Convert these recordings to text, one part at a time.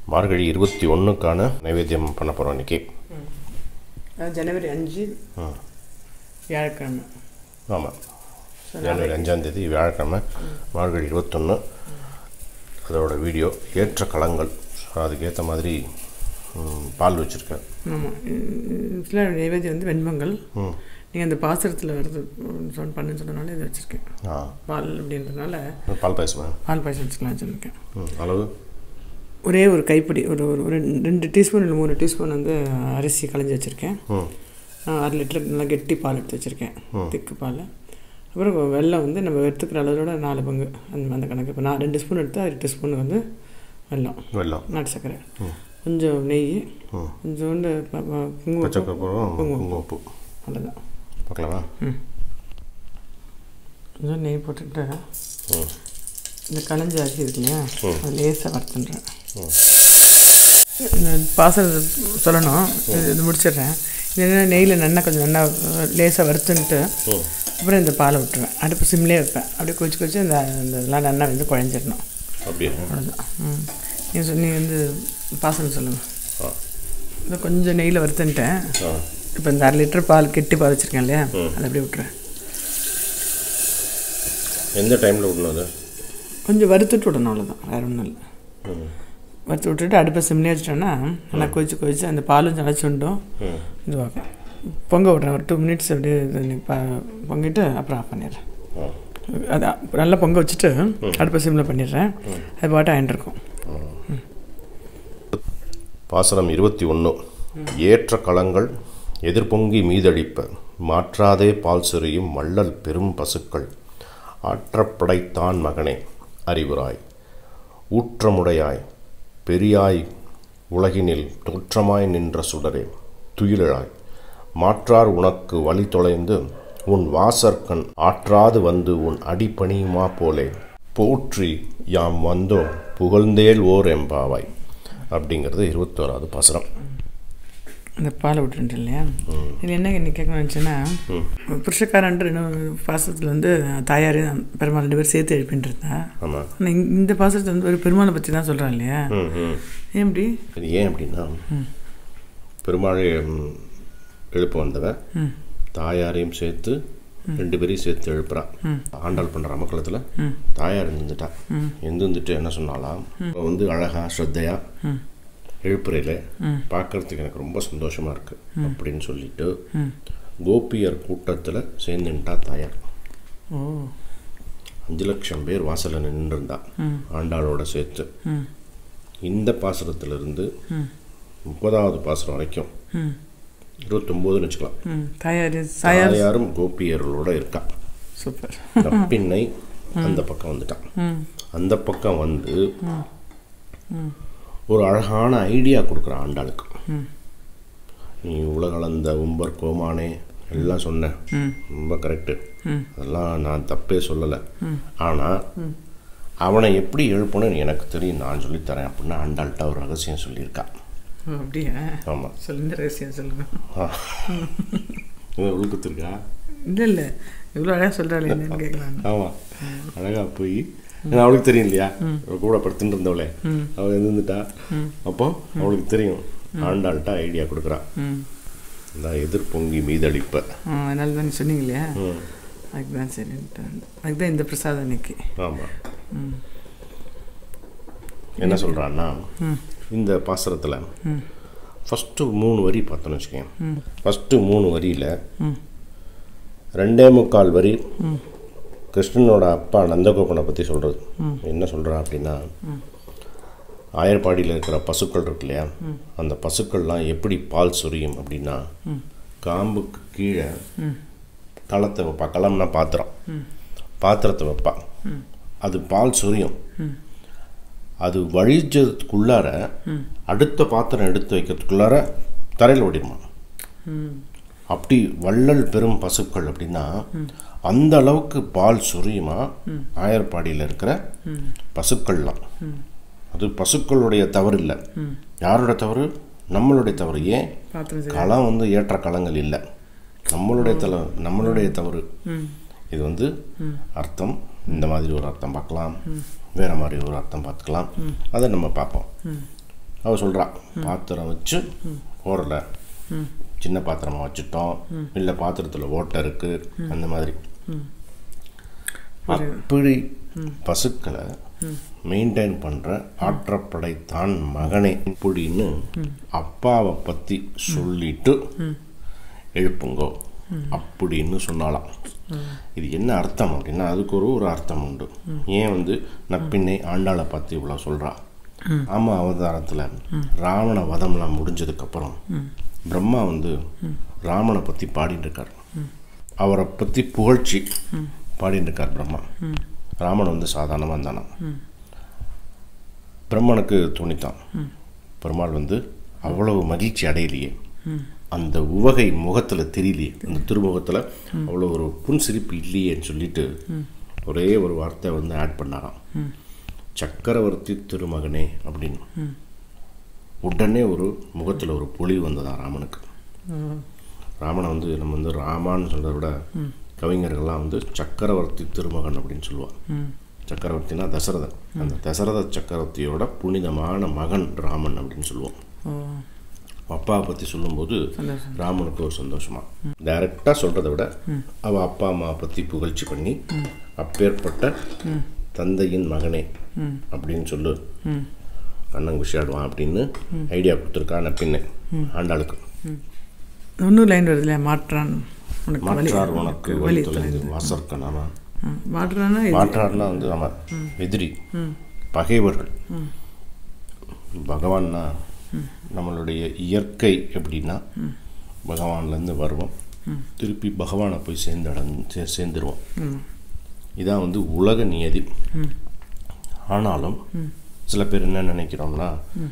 மார்கழி இருபத்தி ஒன்றுக்கான நைவேத்தியம் பண்ண போகிறோம் இன்னைக்கு அது ஜனவரி அஞ்சு வியாழக்கிழமை ஆமாம் ஜனவரி அஞ்சாந்தேதி வியாழக்கிழமை மார்கழி இருபத்தொன்று அதோட வீடியோ ஏற்ற களங்கள் ஸோ அதுக்கேற்ற மாதிரி ம், பால் வச்சுருக்கேன் ஆமாம் இதில் நைவேத்தியம் வந்து வெண்பொங்கல் ம் நீங்கள் அந்த பாத்திரத்தில் வருது சொன்ன பண்ணுன்னு சொன்னனால இதை வச்சுருக்கேன் ஆ பால் அப்படின்றதுனால பால் பாயசமா பால் பாயசம் வச்சுக்கலாம் வச்சுருக்கேன் ம் அளவு ஒரே ஒரு கைப்பிடி ஒரு ஒரு ஒரு ரெண்டு டீஸ்பூன் இல்லை மூணு டீஸ்பூன் வந்து அரிசி களைஞ்சி வச்சுருக்கேன் ம் அரை லிட்டர் நல்லா கெட்டி பால் எடுத்து வச்சுருக்கேன் திக்கு பால் அப்புறம் வெல்லம் வந்து நம்ம எடுத்துக்கிற அளவோட நாலு பங்கு அந்த அந்த கணக்கு இப்போ நான் ரெண்டு ஸ்பூன் எடுத்து ரெண்டு ஸ்பூன் வந்து வெல்லம் வெல்லம் நாட்டு சர்க்கரை கொஞ்சம் நெய் ம் கொஞ்சோண்டு ப- ப- குங்குமம் பச்சை கற்பூரம் குங்குமப்பூ அவ்வளோதான் பார்க்கலாமா கொஞ்சம் நெய் போட்டுக்கிட்டு ம் இந்த களைஞ்ச அரிசி இருக்கு இல்லையா அது லேசாக வறுத்துன்றேன் ம் இந்த பாசல் சொல்லணும் இது இது முடிச்சிடுறேன் இது என்ன நெய்யில் நல்லா கொஞ்சம் நல்லா லேசாக வறுத்துன்ட்டு ம் அப்புறம் இந்த பாலை விட்டுருவேன் அடுப்பு சிம்லேயே வைப்பேன் அப்படியே கொதிச்சு கொதிச்சு இந்த இந்த இதெல்லாம் நல்லா வந்து குழஞ்சிடணும் அப்படியே அவ்வளோதான் ம் நீ சொன்னி வந்து பாசல் சொல்லுங்கள் ஆ இந்த கொஞ்சம் நெய்யில் வறுத்துன்ட்டேன் ஆ இப்போ இந்த அரை லிட்டர் பால் கெட்டி பால் வச்சுருக்கேன் இல்லையா அதை அப்படியே விட்டுறேன் எந்த டைமில் விடணும் அது கொஞ்சம் வறுத்துட்டு விடணும் அவ்வளோதான் வேறு ஒன்றும் இல்லை ம் வறுத்து விட்டுட்டு அடுப்பை சிம்லேயே வச்சிட்டோன்னா நல்லா கொதிச்சு கொதிச்சு அந்த பாலும் ஜலச்சுண்டும் ம் இதுவாகும் பொங்க விட்றேன் ஒரு டூ மினிட்ஸ் அப்படியே இது நீ ப பொங்கிட்டு அப்புறம் ஆஃப் பண்ணிடுறேன் ஆ அது அ- நல்லா பொங்க வச்சுட்டு அடுப்பை சிம்மில் பண்ணிடுறேன் அது பாட்டு ஆயின்ட்டுருக்கும் பாசனம் இருபத்தி ஒன்று ஏற்ற களங்கள் எதிர்பொங்கி மீதழிப்ப மாற்றாதே பால் சொரியும் வள்ளல் பெரும் பசுக்கள் ஆற்றப்படைத்தான் மகனே அறிவுராய் ஊற்றமுடையாய் பெரியாய் உலகினில் தோற்றமாய் நின்ற சுடரே துயிலழாய் மாற்றார் உனக்கு வழி தொலைந்து உன் வாசற்கண் ஆற்றாது வந்து உன் அடிபணியுமா போலே போற்றி யாம் வந்தோம் புகழ்ந்தேல் ஓர் எம்பாவாய் அப்படிங்கிறது இருபத்தோராவது பாசனம் அந்த பாலை விட்டுருந்துட்டு இல்லையா இது என்ன என்ன கேட்கணும்னு நினச்சேன்னா புருஷக்காரன்ற இன்னும் பாசத்தில் வந்து தாயார் பெருமாள் ரெண்டு பேர் சேர்த்து எழுப்பின்னு இருந்தா ஆமாம் ஆனால் இந்த பாசத்தை வந்து ஒரு பெருமாளை பற்றி தான் சொல்கிறான் இல்லையா ம் ம் ஏன் இப்படி இது ஏன் அப்படின்னா பெருமாளை ம், எழுப்ப வந்தவன் ம் தாயாரையும் சேர்த்து ரெண்டு பேரையும் சேர்த்து எழுப்புறான் ஆண்டாள் பண்ணுற அமக்கலத்தில் தாயார் இருந்துட்டா எந்திருந்துட்டு என்ன சொன்னாலாம் அவ வந்து அழகா ஸ்ரத்தையா எழுப்புறையில் பார்க்கறதுக்கு எனக்கு ரொம்ப சந்தோஷமா இருக்கு அப்படின்னு சொல்லிட்டு கோபியர் கூட்டத்தில் சேர்ந்துட்டா தாயார் ஓ அஞ்சு லட்சம் பேர் வாசலில் நின்றுருந்தா ஆண்டாளோட சேர்த்து ம் இந்த பாசுரத்திலிருந்து முப்பதாவது பாசுரம் வரைக்கும் ம் இருபத்தொம்போதுன்னு வச்சுக்கலாம் ம் தாயார் தாயார் தாயாரும் கோபியர்களோட இருக்கா சூப்பர் நப்பின்னை அந்த பக்கம் வந்துட்டான் ம் அந்த பக்கம் வந்து ஒரு அழகான ஐடியா கொடுக்குறான் ஆண்டாளுக்கு ம் நீ உலகளந்த உம்பர் கோமானே எல்லாம் சொன்னேன் ம் ரொம்ப கரெக்டு ம் அதெல்லாம் நான் தப்பே சொல்லலை ஆனால் அவனை எப்படி எழுப்பணும்னு எனக்கு தெரியும் நான் சொல்லித்தரேன் அப்படின்னு ஆண்டாள்கிட்ட ஒரு ரகசியம் சொல்லியிருக்கா ஓ அப்படியா ஆமாம் சொல்லுங்க ரகசியம் சொல்லுங்க உழுக்கத்திருக்கா இல்லை இல்லை இவ்வளோ அழகாக சொல்கிறாள் என்னன்னு கேட்கலாம் ஆமாம் அழகாக போய் ஏன்னா அவளுக்கு தெரியும் இல்லையா அவ கூட படுத்துட்டு இருந்தவளே அவள் இருந்துட்டா அப்போ அவளுக்கு தெரியும் ஆண்டாள்கிட்ட ஐடியா கொடுக்குறா ம் இந்த எதிர்பொங்கி மீதளிப்ப ஆ, அதனால தான் நீ சொன்னீங்க இல்லையா ம் அதுக்கு தான் சரின்ட்டு வந்தேன். அதுக்கு தான் இந்த பிரசாதம் இன்னைக்கு ஆமாம் என்ன சொல்கிறான்னா இந்த பாசுரத்தில் ஃபஸ்ட்டு மூணு வரி பார்த்தோன்னு வச்சுக்கேன் ஃபஸ்ட்டு மூணு வரியில் ம் ரெண்டே முக்கால் வரி கிருஷ்ணனோட அப்பா நந்தகோபனை பற்றி சொல்கிறது என்ன சொல்கிறான் அப்படின்னா ஆயர்பாடியில் இருக்கிற பசுக்கள் இருக்கு இல்லையா அந்த பசுக்கள்லாம் எப்படி பால் சொரியும் அப்படின்னா காம்புக்கு கீழே களத்தை வைப்பா களம்னா பாத்திரம் பாத்திரத்தை வைப்பா அது பால் சொரியும் அது வழிஞ்சதுக்குள்ளார அடுத்த பாத்திரம் எடுத்து வைக்கிறதுக்குள்ளார தரையில் ஓடிடுமா ம் அப்படி வள்ளல் பெரும் பசுக்கள் அப்படின்னா அந்த அளவுக்கு பால் சுரியுமா ஆயர்பாடியில் இருக்கிற பசுக்கள்லாம் அது பசுக்களுடைய தவறு இல்லை யாரோட தவறு நம்மளுடைய தவறு ஏன் பாத்திரம் சரி களம் வந்து ஏற்ற களங்கள் இல்லை நம்மளுடைய தல நம்மளுடைய தவறு ம் இது வந்து அர்த்தம் இந்த மாதிரி ஒரு அர்த்தம் பார்க்கலாம் வேற மாதிரி ஒரு அர்த்தம் பார்த்துக்கலாம் அதை நம்ம பார்ப்போம் அவ சொல்கிறா பாத்திரம் வச்சு ஓடலை சின்ன பாத்திரமா வச்சுட்டோம் இல்லை பாத்திரத்தில் ஓட்டை இருக்கு அந்த மாதிரி அப்படி பசுக்களை மெயின்டைன் பண்ணுற ஆற்றப்படை தான் மகனே இப்படின்னு அப்பாவை பற்றி சொல்லிட்டு எழுப்புங்கோ அப்படின்னு சொன்னாலாம் இது என்ன அர்த்தம் அப்படின்னா அதுக்கு ஒரு ஒரு அர்த்தம் உண்டு ஏன் வந்து நப்பின்னை ஆண்டாளை பார்த்து இவ்வளோ சொல்கிறா ஆமா அவதாரத்தில் ராவண வதம்லாம் முடிஞ்சதுக்கப்புறம் பிரம்மா வந்து ராமனை பற்றி பாடிட்டு இருக்கார் அவரை பற்றி புகழ்ச்சி பாடிட்டு இருக்கார் பிரம்மா ராமன் வந்து சாதாரணமாக இருந்தானாம் பிரம்மனுக்கு தோணித்தான் பெருமாள் வந்து அவ்வளவு மகிழ்ச்சி அடையலையே அந்த உவகை முகத்தில் தெரியலையே அந்த திருமுகத்தில் அவ்வளோ ஒரு புன்சிரிப்பு இல்லையேன்னு சொல்லிட்டு ஒரே ஒரு வார்த்தை வந்து ஆட் பண்ணாராம் சக்கரவர்த்தி திருமகனே அப்படின்னு உடனே ஒரு முகத்தில் ஒரு பொலிவு வந்ததா ராமனுக்கு ராமனை வந்து நம்ம வந்து ராமான்னு சொல்கிறத விட கவிஞர்கள்லாம் வந்து சக்கரவர்த்தி திருமகன் அப்படின்னு சொல்லுவாள் சக்கரவர்த்தினா தசரதன் அந்த தசரத சக்கரவர்த்தியோட புனிதமான மகன் ராமன் அப்படின்னு சொல்லுவோம் அப்பாவை பற்றி சொல்லும்போது ராமனுக்கு ஒரு சந்தோஷமா டைரக்டாக சொல்கிறத விட அவள் அப்பா அம்மாவை பற்றி புகழ்ச்சி பண்ணி அப்பேற்பட்ட தந்தையின் மகனே அப்படின்னு சொல்லு அண்ணன் குஷியாடுவான் அப்படின்னு ஐடியா கொடுத்துருக்கான பின்ன ஆண்டாளுக்கு இன்னும் லைன் வருது இல்லையா மாற்றான் உனக்கு வலி மாற்றார் உனக்கு வழி தொலைந்து வாசற்கனாமா ஆ, மாற்றான்னா இது மாற்றார்னா வந்து ஆமாம் எதிரி பகைவர்கள் பகவான்னா நம்மளுடைய இயற்கை எப்படின்னா பகவான்லேருந்து வருவோம் திருப்பி பகவானை போய் சேர்ந்தடைஞ்சு சே சேர்ந்துருவோம் இதான் வந்து உலக நியதி ஆனாலும் சில பேர் என்ன நினைக்கிறோம்னா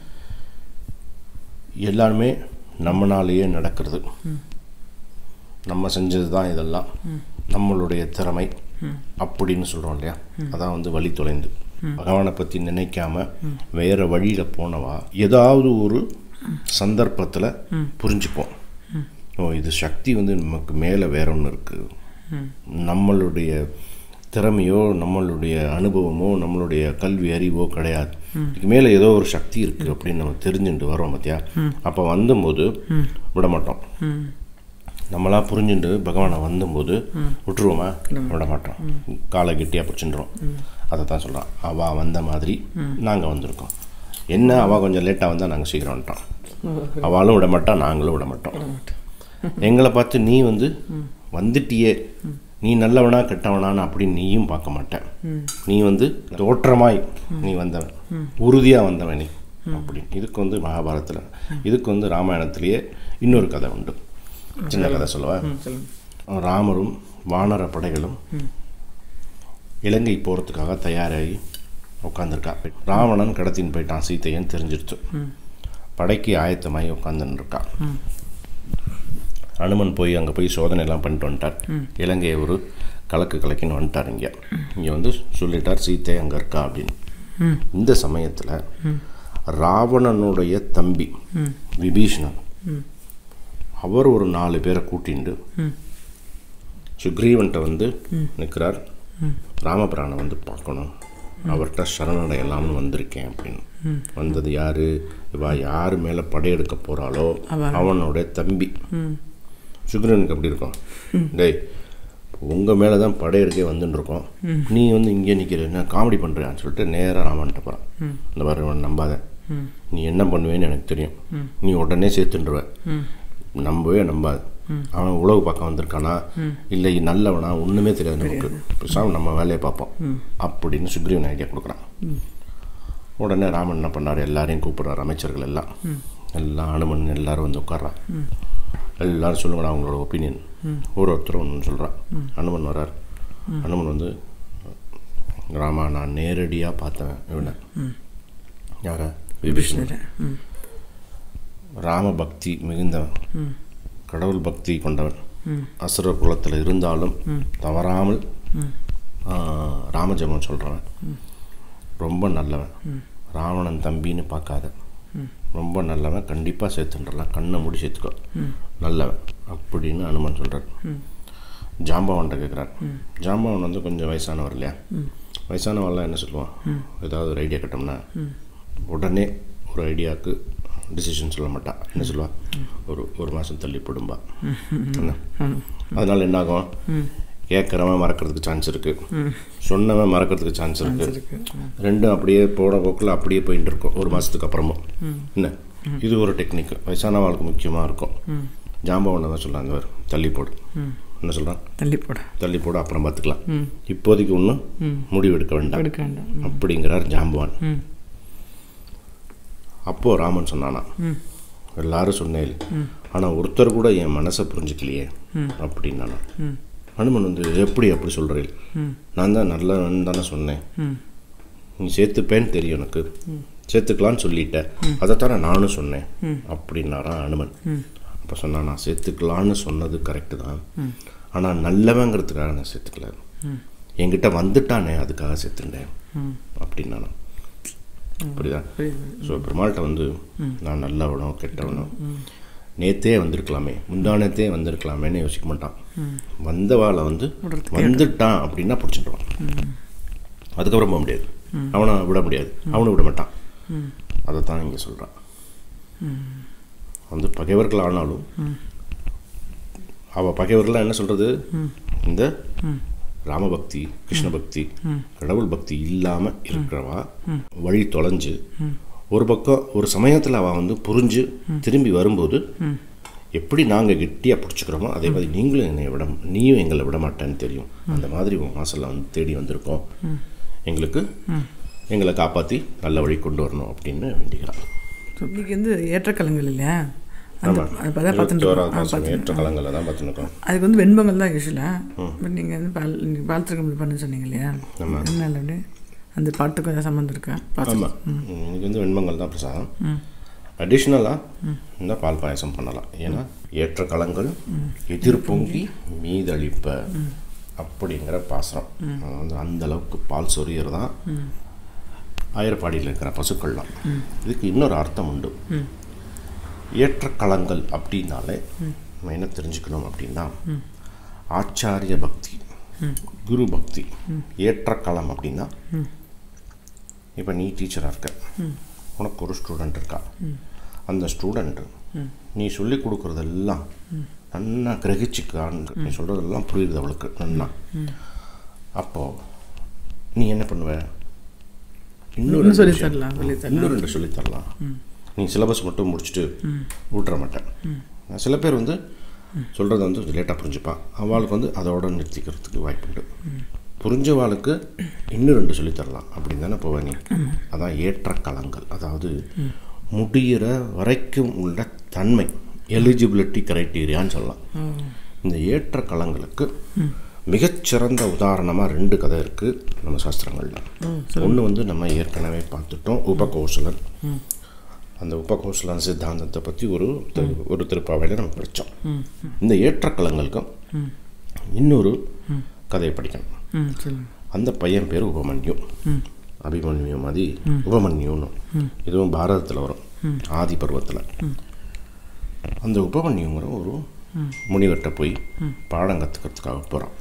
எல்லாருமே நம்மனாலேயே நடக்கிறது நம்ம செஞ்சது தான் இதெல்லாம் நம்மளுடைய திறமை அப்படின்னு சொல்கிறோம் இல்லையா அதான் வந்து வழி தொலைந்து பகவானை பற்றி நினைக்காம வேற வழியில் போனவா ஏதாவது ஒரு சந்தர்ப்பத்தில் புரிஞ்சுப்போம் ஓ இது சக்தி வந்து நமக்கு மேலே வேற ஒன்று இருக்குது நம்மளுடைய திறமையோ நம்மளுடைய அனுபவமோ நம்மளுடைய கல்வி அறிவோ கிடையாது இதுக்கு மேலே ஏதோ ஒரு சக்தி இருக்குது அப்படின்னு நம்ம தெரிஞ்சுட்டு வரோம் பார்த்தியா அப்போ வந்தபோது விட மாட்டோம் நம்மளா புரிஞ்சுட்டு பகவானை வந்தபோது விட்டுருவோமா விட மாட்டோம் காலை கெட்டியாக பிடிச்சின்றோம் அதை தான் சொல்கிறான் அவள் வந்த மாதிரி நாங்கள் வந்திருக்கோம் என்ன அவள் கொஞ்சம் லேட்டாக வந்தால் நாங்கள் சீக்கிரம் வந்துட்டோம் அவளும் விட மாட்டா நாங்களும் விட மாட்டோம் எங்களை பார்த்து நீ வந்து வந்துட்டியே நீ நல்லவனா கெட்டவனான்னு அப்படின்னு நீயும் பார்க்க மாட்டேன் நீ வந்து தோற்றமாய் நீ வந்தவன் உறுதியாக வந்தவன் நீ அப்படின்னு இதுக்கு வந்து மகாபாரதத்தில் இதுக்கு வந்து ராமாயணத்திலேயே இன்னொரு கதை உண்டு சின்ன கதை சொல்லவா ம், சொல்லுங்க ராமரும் வானர படைகளும் இலங்கை போகிறதுக்காக தயாராகி உட்காந்துருக்கா ராவணன் கடத்தின்னு போயிட்டான் சீத்தையன்னு தெரிஞ்சிருச்சு படைக்கு ஆயத்தமாகி உட்காந்துன்னு இருக்கா அனுமன் போய் அங்கே போய் சோதனை எல்லாம் பண்ணிட்டு வந்துட்டார் இலங்கையை ஒரு கலக்கு கலக்கின்னு வந்துட்டார் இங்கே இங்கே வந்து சொல்லிட்டார் சீத்தை அங்கே இருக்கா அப்படின்னு இந்த சமயத்தில் ராவணனுடைய தம்பி விபீஷணன் அவர் ஒரு நாலு பேரை கூட்டிண்டு சுக்ரீவன்ட்ட வந்து நிற்கிறார் ராமபிரானை வந்து பார்க்கணும் அவர்கிட்ட சரணடையலாம்னு வந்திருக்கேன் அப்படின்னு வந்தது யாரு இவா யார் மேலே படையெடுக்க போகிறாளோ அவனோட தம்பி சுக்ரீவனுக்கு எப்படி இருக்கும் டேய் உங்கள் மேலே தான் படையெடுக்கே வந்துன்னு இருக்கோம் நீ வந்து இங்கே நிற்கிற என்ன காமெடி பண்ணுறியான்னு சொல்லிட்டு நேராக ராமன்ட்ட போகிறான் இந்த மாதிரி இவனை நம்பாத நீ என்ன பண்ணுவேன்னு எனக்கு தெரியும் நீ உடனே சேர்த்துண்டுருவ நம்பவே நம்பாது அவன் உழவு பார்க்க வந்திருக்கானா இல்லை நல்லவனா ஒன்றுமே தெரியாது நமக்கு பேசாம நம்ம வேலையை பார்ப்போம் அப்படின்னு சுக்ரீவன் ஐடியா கொடுக்குறான் உடனே ராமன் என்ன பண்ணார் எல்லாரையும் கூப்பிடுறார் அமைச்சர்கள் எல்லாம் எல்லாம் அனுமன் எல்லாரும் வந்து உட்கார்றான் எல்லாரும் சொல்லுங்கடா அவங்களோட ஒப்பீனியன் ஒரு ஒருத்தர் ஒன்று சொல்கிறான் அனுமன் வரார் அனுமன் வந்து ராமா நான் நேரடியாக பார்த்தேன் இவனை யார விபீஷணன் ம் ராம பக்தி மிகுந்தவன் கடவுள் பக்தி கொண்டவன் அசுர குலத்தில் இருந்தாலும் தவறாமல் ஆ, ராமஜபம் சொல்கிறவன் ரொம்ப நல்லவன் ராவணன் தம்பின்னு பார்க்காத ரொம்ப நல்லவன் கண்டிப்பாக சேர்த்துன்றலாம் கண்ணை மூடி சேர்த்துக்கோ நல்லவன் அப்படின்னு அனுமன் சொல்கிறார் ஜாம்பவன்ட்ட கேட்குறார் ஜாம்பவன் வந்து கொஞ்சம் வயசானவர் இல்லையா வயசானவன்லாம் என்ன சொல்லுவான் ஏதாவது ஒரு ஐடியா கட்டோம்னா உடனே ஒரு ஐடியாவுக்கு டிசிஷன் சொல்ல மாட்டா என்ன சொல்லுவா ஒரு ஒரு மாதம் தள்ளி போடும்பா என்ன அதனால் என்ன ஆகும் கேட்குறவன் மறக்கிறதுக்கு சான்ஸ் இருக்குது சொன்னவன் மறக்கிறதுக்கு சான்ஸ் இருக்குது இருக்கு ரெண்டும் அப்படியே போன போக்கில் அப்படியே போயிட்டு இருக்கும் ஒரு மாதத்துக்கு அப்புறமும் என்ன இது ஒரு டெக்னிக் வயசானவங்களுக்கு முக்கியமாக இருக்கும் ஜாம்பவனை தான் சொல்கிறாங்க அவர் தள்ளி போடு என்ன சொல்கிறான் தள்ளி போட தள்ளி போடு அப்புறம் பார்த்துக்கலாம் இப்போதைக்கு ஒன்றும் முடிவு எடுக்க வேண்டாம் எடுக்க வேண்டாம் அப்படிங்கிறார் ஜாம்பவான் ம் அப்போது ராமன் சொன்னானா எல்லாரும் சொன்னேன் ஆனால் ஒருத்தர் கூட என் மனசை புரிஞ்சுக்கலையே அப்படின்னானா ஹனுமன் வந்து எப்படி அப்படி சொல்கிறேன் நான் தான் நல்லவன் தானே சொன்னேன் ம் நீ சேர்த்துப்பேன்னு தெரியும் எனக்கு சேர்த்துக்கலான்னு சொல்லிட்டேன் அதைத்தானே நானும் சொன்னேன் அப்படின்னாரா அனுமன் அப்போ சொன்னான் நான் சேர்த்துக்கலான்னு சொன்னது கரெக்டு தான் ஆனால் நல்லவங்கிறதுக்காக நான் சேர்த்துக்கல என்கிட்ட வந்துட்டானே அதுக்காக சேர்த்துட்டேன் அப்படின்னானா புரியுதா ஸோ பெருமாள்கிட்ட வந்து நான் நல்லவனோ கெட்டவனோ நேத்தே வந்திருக்கலாமே முந்தானத்தே வந்திருக்கலாமேன்னு யோசிக்க மாட்டான் வந்தவாளை வந்து வந்துட்டான் அப்படின்னா பிடிச்சிட்டுவான் அதுக்கப்புறம் போக முடியாது அவனை விட முடியாது அவனை விட மாட்டான் அதை தான் இங்கே சொல்கிறான் வந்து பகைவர்கள் ஆனாலும் அவள் பகைவர்கள்லாம் என்ன சொல்கிறது இந்த ராமபக்தி கிருஷ்ண பக்தி கடவுள் பக்தி இல்லாமல் இருக்கிறவா வழி தொலைஞ்சு ஒரு பக்கம் ஒரு சமயத்தில் அவள் வந்து புரிஞ்சு திரும்பி வரும்போது எப்படி நாங்கள் கெட்டியாக பிடிச்சிக்கிறோமோ அதே மாதிரி நீங்களும் என்னை விட நீயும் எங்களை விட மாட்டேன்னு தெரியும் அந்த மாதிரி உன் வாசலில் வந்து தேடி வந்திருக்கோம் எங்களுக்கு எங்களை காப்பாற்றி நல்ல வழி கொண்டு வரணும் அப்படின்னு வேண்டிக்கிறான் ஸோ இன்னைக்கு வந்து ஏற்றக்கலங்கள் இல்லையா அந்த ஆமாம் அது பார்த்தா பார்த்துட்டு இருபத்தோராவது இருக்கோம். ஆ, மாதம் ஏற்ற காலங்களில் தான் பார்த்துருக்கோம் அதுக்கு வந்து வெண்பங்கள் தான் யூஸ்வலாக பட் நீங்கள் வந்து பால் நீங்கள் பால் திருக்கம்பல் பண்ண சொன்னீங்க இல்லையா என்ன இல்லை அப்படி அந்த பாட்டுக்கு ஏதாவது சம்மந்தம் இருக்கா பார்த்து ஆமாம் இன்னைக்கு வந்து வெண்பங்கள் தான் பிரசாதம் அடிஷ்னலாக இந்த பால் பாயசம் பண்ணலாம் ஏன்னா ஏற்ற களங்கள் எதிர்பொங்கி மீதளிப்ப அப்படிங்கிற பாசனம் அது வந்து அந்த அளவுக்கு பால் சொரியறதான் ஆயிரப்பாடியில் இருக்கிற பசுக்கள்லாம் இதுக்கு இன்னொரு அர்த்தம் உண்டு ஏற்ற களங்கள் அப்படின்னாலே நம்ம என்ன தெரிஞ்சுக்கணும் அப்படின்னா ஆச்சாரிய பக்தி குரு பக்தி ஏற்ற களம் அப்படின்னா இப்போ நீ டீச்சராக இருக்க உனக்கு ஒரு ஸ்டூடெண்ட் இருக்கா அந்த ஸ்டூடெண்ட்டு நீ சொல்லி கொடுக்குறதெல்லாம் நன்னா கிரகிச்சுக்கான்னு நீ சொல்கிறதெல்லாம் புரியுது அவளுக்கு நன்னா அப்போது நீ என்ன பண்ணுவ இன்னொரு இன்னும் சொல்லி விஷயம். தரலாம் சொல்லி தரலாம் இன்னும் ரெண்டு சொல்லித் தரலாம் நீ சிலபஸ் மட்டும் முடிச்சுட்டு விட்டுற மாட்டேன் நான் சில பேர் வந்து சொல்கிறத வந்து லேட்டாக புரிஞ்சுப்பான் அவளுக்கு வந்து அதோட நிறுத்திக்கிறதுக்கு வாய்ப்புண்டு புரிஞ்சவாளுக்கு இன்னும் ரெண்டு சொல்லித் தரலாம் அப்படின்னு தானே போவேன் நீ அதான் ஏற்ற களங்கள் அதாவது முடியிற வரைக்கும் உள்ள தன்மை எலிஜிபிலிட்டி கிரைட்டீரியான்னு சொல்லலாம் இந்த ஏற்ற களங்களுக்கு மிகச்சிறந்த உதாரணமாக ரெண்டு கதை இருக்குது நம்ம சாஸ்திரங்களில் ஒன்று வந்து நம்ம ஏற்கனவே பார்த்துட்டோம் உபகோசலன் அந்த உபகோசலன் சித்தாந்தத்தை பற்றி ஒரு திரு- ஒரு திருப்பாவையில் நம்ம படித்தோம் இந்த ஏற்றக்கலங்களுக்கும் இன்னொரு கதையை படிக்கணும் ம் சொல்லுங்கள் அந்த பையன் பேர் உபமன்யு அபிமன்யு மாதிரி உபமன்யுன்னு இதுவும் பாரதத்தில் வரும் ஆதி பருவத்தில் அந்த உபமன்யுங்கிற ஒரு முனிவர்கிட்ட போய் பாடம் கற்றுக்கிறதுக்காக போகிறான்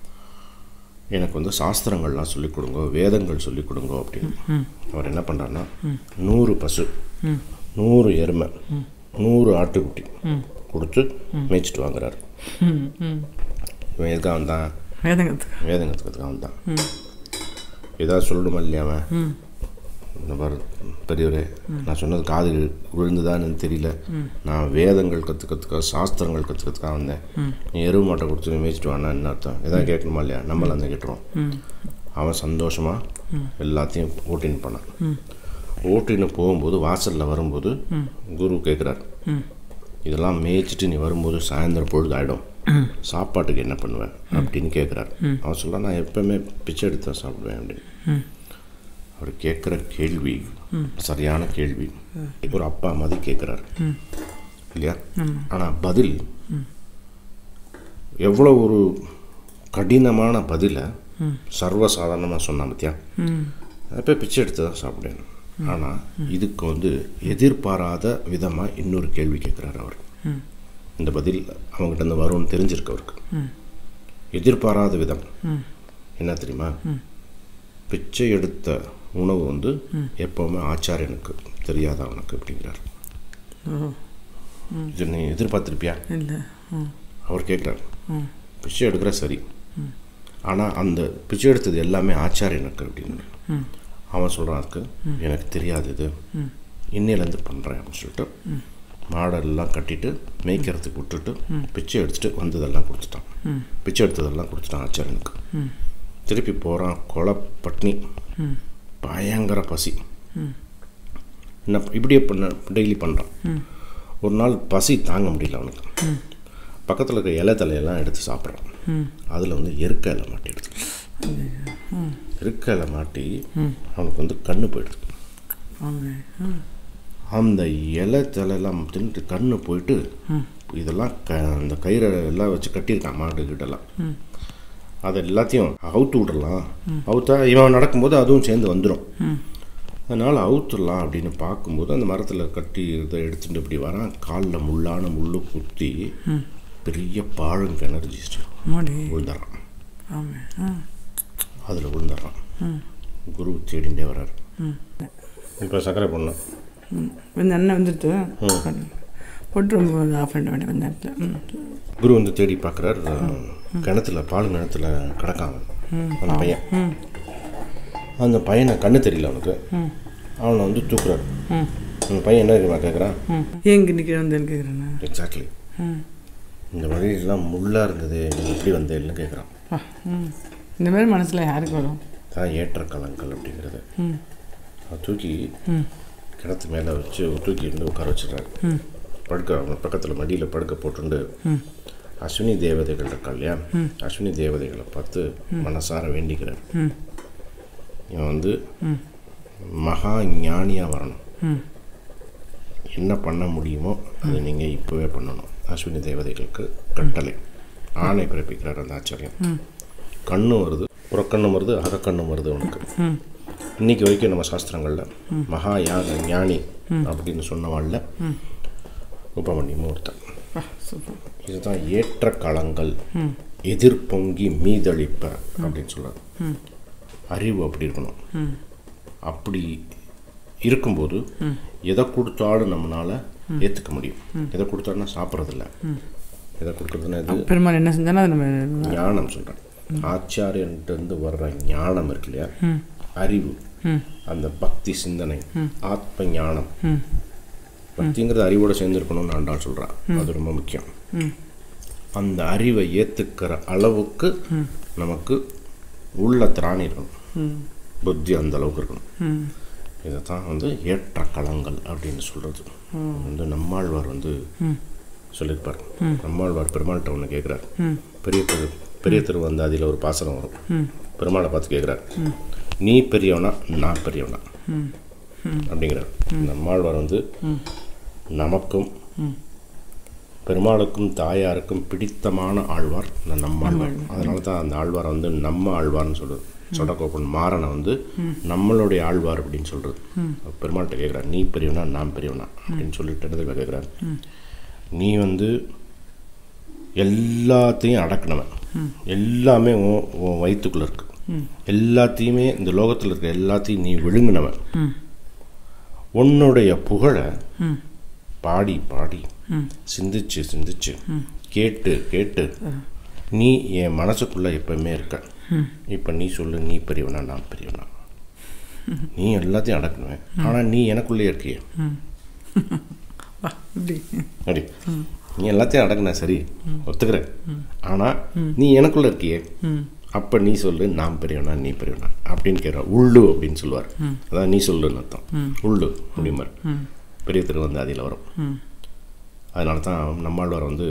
எனக்கு வந்து சாஸ்திரங்கள்லாம் சொல்லிக் கொடுங்க வேதங்கள் சொல்லிக் கொடுங்க அப்படின்னு அவர் என்ன பண்ணுறாருன்னா நூறு பசு நூறு எருமை நூறு ஆட்டுக்குட்டி கொடுத்து மேய்ச்சிட்டு வாங்குறாரு ம் ம் இவன் எதுக்காக வந்தான் வேதங்கத்துக்கு வேதம் கற்றுக்கிறதுக்காக வந்தான் ஏதாவது சொல்லணுமா இல்லையா அவன் இந்த பாரு பெரியவரே நான் சொன்னது காது விழுந்துதான்னு தெரியல நான் வேதங்கள் கற்றுக்கிறதுக்காக சாஸ்திரங்கள் கற்றுக்கிறதுக்காக வந்தேன் நீ எருவு மாட்டை கொடுத்து மேய்ச்சிட்டு வானா என்ன அர்த்தம் எதாவது கேட்கணுமா இல்லையா நம்மள அந்த கேட்டுருவோம் அவன் சந்தோஷமாக எல்லாத்தையும் ஓட்டின்னு போனான் ஓட்டின்னு போகும்போது வாசலில் வரும்போது குரு கேட்குறார் இதெல்லாம் மேய்ச்சிட்டு நீ வரும்போது சாயந்தரம் பொழுது ஆகிடும் சாப்பாட்டுக்கு என்ன பண்ணுவேன் அப்படின்னு கேட்குறாரு அவன் சொல்ல நான் எப்பவுமே பிச்சை எடுத்து தான் சாப்பிடுவேன் அப்படின்னு அவர் கேட்குற கேள்வி சரியான கேள்வி ஒரு அப்பா மாதிரி கேட்குறாரு இல்லையா ஆனால் பதில் எவ்வளோ ஒரு கடினமான பதிலை சர்வசாதாரணமாக சொன்னான் பத்தியா அப்போ பிச்சை எடுத்து தான் சாப்பிடுவேன் ஆனால் இதுக்கு வந்து எதிர்பாராத விதமாக இன்னொரு கேள்வி கேட்குறாரு அவர் இந்த பதில் அவங்ககிட்ட இருந்து வரும்னு தெரிஞ்சிருக்கு அவருக்கு எதிர்பாராத விதம் என்ன தெரியுமா பிச்சை எடுத்த உணவு வந்து எப்போவுமே ஆச்சாரியனுக்கு தெரியாதா உனக்கு அப்படிங்கிறார் ஓ இது நீ எதிர்பார்த்துருப்பியா இல்லை ம் அவர் கேட்குறாரு ம் பிச்சை எடுக்கிற சரி ஆனால் அந்த பிச்சை எடுத்தது எல்லாமே ஆச்சாரியனுக்கு அப்படின்னு ம் அவன் சொல்கிறான் அதுக்கு எனக்கு தெரியாது இது ம் இன்னையிலேருந்து பண்ணுறேன் அப்படின்னு சொல்லிட்டு மாடெல்லாம் கட்டிட்டு மேய்க்கிறதுக்கு விட்டுட்டு பிச்சை எடுத்துட்டு வந்ததெல்லாம் கொடுத்துட்டான் ம் பிச்சை எடுத்ததெல்லாம் கொடுத்துட்டான் ஆச்சாரியனுக்கு ம் திருப்பி போகிறான் கொலை பட்னி ம் பயங்கர பசி ம் என்ன இப்படியே பண்ண டெய்லி பண்ணுறான் ம் ஒரு நாள் பசி தாங்க முடியல அவனுக்கு ம் பக்கத்தில் இருக்க இலை தலையெல்லாம் எடுத்து சாப்பிட்றான் ம் அதில் வந்து எருக்க இலை மாட்டி எடுத்து ம் எருக்க இலை மாட்டி ம் அவனுக்கு வந்து கண்ணு போயிடுது வாங்க ம் அந்த இலை தலையெல்லாம் தின்னுட்டு கண்ணு போயிட்டு ம் இதெல்லாம் க அந்த கயிறை எல்லாம் வச்சு கட்டியிருக்கான் மாடு கிட்டலாம் ம் அதை எல்லாத்தையும் அவுத்து விடலாம் அவுத்தா இவன் நடக்கும்போது அதுவும் சேர்ந்து வந்துடும் ம் அதனால் அவுத்துடலாம் அப்படின்னு பார்க்கும்போது அந்த மரத்தில் கட்டி இதை எடுத்துட்டு இப்படி வரான் காலில் முள்ளான முள்ளு குத்தி ம் பெரிய பாழுங்கிணறு ஜிஸ்ட் மாடி விழுந்துடுறான் ஆமே ஆ அதில் விழுந்துடுறான் ம் குரு தேடிண்டே வர்றார் ம் இப்போ சக்கரை பொண்ணு ம் கொஞ்சம் எண்ணெய் வந்துட்டு போட்டு ரொம்ப ஆஃப் பண்ண வேண்டிய கொஞ்ச நேரத்தில் ம் குரு வந்து தேடி பார்க்குறார் கிணத்துல பால் கிணத்துல கிடக்கான் அவன். அந்த பையன் ம் அந்த பையனை கண்ணு தெரியல அவனுக்கு ம் அவனை வந்து தூக்குறாரு ம் அந்த பையன் என்ன தெரியுமா கேட்குறான் ம் ஏன் இங்கே நிற்கிற வந்தேன்னு கேட்குறேண்ணா எக்ஸாக்ட்லி ம் இந்த வழியெல்லாம் முள்ளாக இருந்தது நீ எப்படி வந்தேன்னு கேட்குறான் ஆ ம் இந்த மாதிரி மனசில் யாருக்கு வரும் தான் ஏற்ற கலங்கள் அப்படிங்கிறது ம் அதை தூக்கி ம் கிணத்து மேலே வச்சு தூக்கி இருந்து உட்கார வச்சிடுறாரு ம் படுக்க அவன் பக்கத்தில் மடியில் படுக்க போட்டுண்டு ம் அஸ்வினி தேவதைகள் இருக்கா இல்லையா அஸ்வினி தேவதைகளை பார்த்து மனசார வேண்டிக்கிறார் ம் இவன் வந்து ம் மகா ஞானியாக வரணும் ம் என்ன பண்ண முடியுமோ அதை நீங்கள் இப்போவே பண்ணணும் அஸ்வினி தேவதைகளுக்கு கட்டளை ஆணை பிறப்பிக்கிறார் அந்த ஆச்சரியம் ம் கண்ணும் வருது புறக்கண்ணும் வருது அகக்கண்ணும் வருது அவனுக்கு ம் இன்னைக்கு வரைக்கும் நம்ம சாஸ்திரங்களில் மகா யாக ஞானி அப்படின்னு சொன்னவாள்ல உபமன்யமும் ஒருத்தன் ஆ சூப்பர் இதுதான் ஏற்ற களங்கள் ம் எதிர்பொங்கி மீதளிப்ப அப்படின்னு சொல்றாரு ம் அறிவு அப்படி இருக்கணும் ம் அப்படி இருக்கும்போது எதை கொடுத்தாலும் நம்மளால ஏற்றுக்க முடியும் எதை கொடுத்தாருன்னா சாப்பிட்றதில்ல எதை கொடுக்குறதுன்னா இது பெருமாள் என்ன செஞ்சாலும் அது நம்ம ஞானம் சொல்கிறேன் ஆச்சாரியன்ட்டு வர்ற ஞானம் இருக்கு இல்லையா ம் அறிவு ம் அந்த பக்தி சிந்தனை ஆத்ம ஞானம் ம் பக்திங்கிறது அறிவோடு சேர்ந்து இருக்கணும்னு ஆண்டாள் சொல்கிறான் அது ரொம்ப முக்கியம் ம் அந்த அறிவை ஏற்றுக்கிற அளவுக்கு நமக்கு உள்ள திராணி இருக்கணும் ம் புத்தி அந்த அளவுக்கு இருக்கணும் ம் இதை தான் வந்து ஏற்ற களங்கள் அப்படின்னு சொல்கிறது வந்து நம்மாழ்வார் வந்து ம் சொல்லியிருப்பார் நம்மாழ்வார் பெருமாள்கிட்ட ஒன்று கேட்குறார் ம் பெரிய திரு பெரிய திருவந்தாதியில் ஒரு பாசனம் வரும் ம் பெருமாளை பார்த்து கேட்குறார் நீ பெரியவனா நான் பெரியவனா ம் அப்படிங்கிறார் நம்மாழ்வார் வந்து ம் நமக்கும் ம் பெருமாளுக்கும் தாயாருக்கும் பிடித்தமான ஆழ்வார் இந்த நம்மாழ்வார் அதனால தான் அந்த ஆழ்வாரை வந்து நம்ம ஆழ்வார்னு சொல்கிறது சொடக்கோப்பன் மாறனை வந்து நம்மளுடைய ஆழ்வார் அப்படின்னு சொல்கிறது பெருமாள்கிட்ட கேட்குறார் நீ பெரியவனா நான் பெரியவனா அப்படின்னு சொல்லிட்டு என்ன கேட்குறாரு நீ வந்து எல்லாத்தையும் அடக்கினவன் எல்லாமே உன் உன் வயிற்றுக்குள்ளே இருக்கு எல்லாத்தையுமே இந்த லோகத்தில் இருக்க எல்லாத்தையும் நீ விழுங்கினவன் ம் உன்னுடைய புகழை ம் பாடி பாடி ம் சிந்திச்சு சிந்திச்சு கேட்டு கேட்டு நீ என் மனசுக்குள்ள எப்பவுமே இருக்க இப்போ நீ சொல்லு நீ பெரியவனா நான் பெரியவனா நீ எல்லாத்தையும் அடக்கணுவேன் ஆனால் நீ எனக்குள்ளே இருக்கியே வா இப்படி அப்படி நீ எல்லாத்தையும் அடக்குன சரி ஒத்துக்கிறேன் ஆனால் நீ எனக்குள்ளே இருக்கியே ம் அப்போ நீ சொல்லு நான் பெரியவனா நீ பெரியவனா அப்படின்னு கேட்குறார் உள்ளு அப்படின்னு சொல்லுவார் அதான் நீ சொல்லுன்னு அர்த்தம் உள்ளு அப்படிம்பார் பெரிய திருவந்தாதியில் வரும் ம் அதனால தான் நம்மாழ்வார் வந்து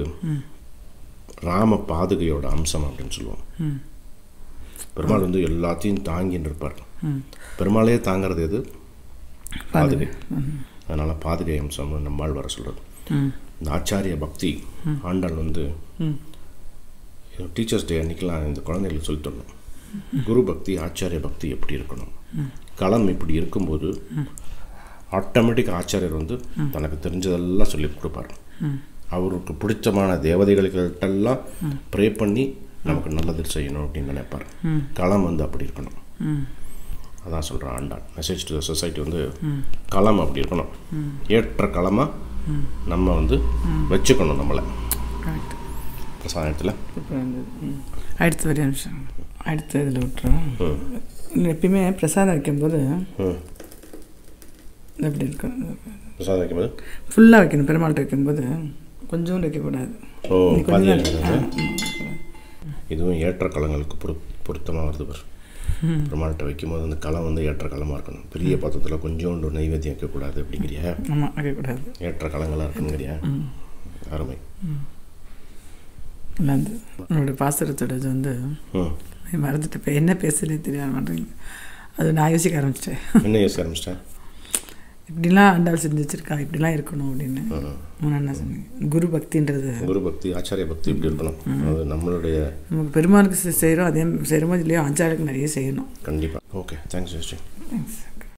ராம பாதுகையோட அம்சம் அப்படின்னு சொல்லுவோம் ம் பெருமாள் வந்து எல்லாத்தையும் தாங்கின்னு இருப்பார் ம் பெருமாளையே தாங்கிறது எது பாதுகை அதனால பாதுகை அம்சம் நம்மாழ்வார் சொல்கிறது ம் இந்த ஆச்சாரிய பக்தி ஆண்டாள் வந்து ம் டீச்சர்ஸ் டே அன்னைக்கெலாம் இந்த குழந்தைகளுக்கு சொல்லித் தரணும் குரு பக்தி ஆச்சாரிய பக்தி எப்படி இருக்கணும் களம் இப்படி இருக்கும்போது ஆட்டோமேட்டிக் ஆச்சாரியர் வந்து தனக்கு தெரிஞ்சதெல்லாம் சொல்லி கொடுப்பார் அவருக்கு பிடிச்சமான தேவதைகளுக்கிட்டெல்லாம் ப்ரே பண்ணி நமக்கு நல்லது செய்யணும் அப்படின்னு நினைப்பார் களம் வந்து அப்படி இருக்கணும் ம் அதான் சொல்கிறேன் ஆண்டான் மெசேஜ் டு த சொசைட்டி வந்து களம் அப்படி இருக்கணும் ஏற்ற களமாக நம்ம வந்து வச்சுக்கணும் நம்மளை கரெக்ட் பிரசாதத்தில் சூப்பராக இருந்தது ம். அடுத்த ஒரு நிமிஷம் அடுத்த இதில் விட்டுறோம் எப்பயுமே பிரசாதம் வைக்கும்போது ம் இது எப்படி இருக்கும் பிரசாதம் வைக்கும்போது ஃபுல்லாக வைக்கணும் பெருமாள்கிட்ட வைக்கும்போது கொஞ்சோண்டு வைக்கக்கூடாது ஓ நீ கொஞ்ச பாதியா நேரம் ஆ, இருக்குது இதுவும் ஏற்ற களங்களுக்கு பொரு பொருத்தமாக வருது பாரு பெருமாள்கிட்ட வைக்கும்போது அந்த களம் வந்து ஏற்ற களமாக இருக்கணும் பெரிய பாத்திரத்தில் கொஞ்சோண்டு நைவேத்தியம் வைக்கக்கூடாது அப்படிங்கிறியா ஆமாம் வைக்கக்கூடாது ஏற்ற களங்களாக இருக்கணுங்கிறியா அருமை நல்லா இருந்தது உன்னோட பாசுரத்தோட இது வந்து ம் நீ மறந்துட்டு இப்போ என்ன பேசுறதே தெரிய மாட்டேங்குது அது நான் யோசிக்க ஆரம்பிச்சிட்டேன் என்ன யோசிக்க ஆரம்பிச்சிட்டேன் இப்படிலாம் ஆண்டாள் செஞ்சு வச்சிருக்கா இப்படிலாம் இருக்கணும் அப்படின்னு ம். முன்ன என்ன சொன்னீங்க குரு பக்தின்றது குரு பக்தி ஆச்சாரிய பக்தி இப்படி இருக்கணும் அது நம்மளுடைய நமக்கு பெருமாளுக்கு செய்கிறோம் அதே செய்கிறோமோ இல்லையோ ஆச்சாருக்கு நிறைய செய்யணும் கண்டிப்பாக ஓகே தேங்க்ஸ் யோசிச்சு தேங்க்ஸ்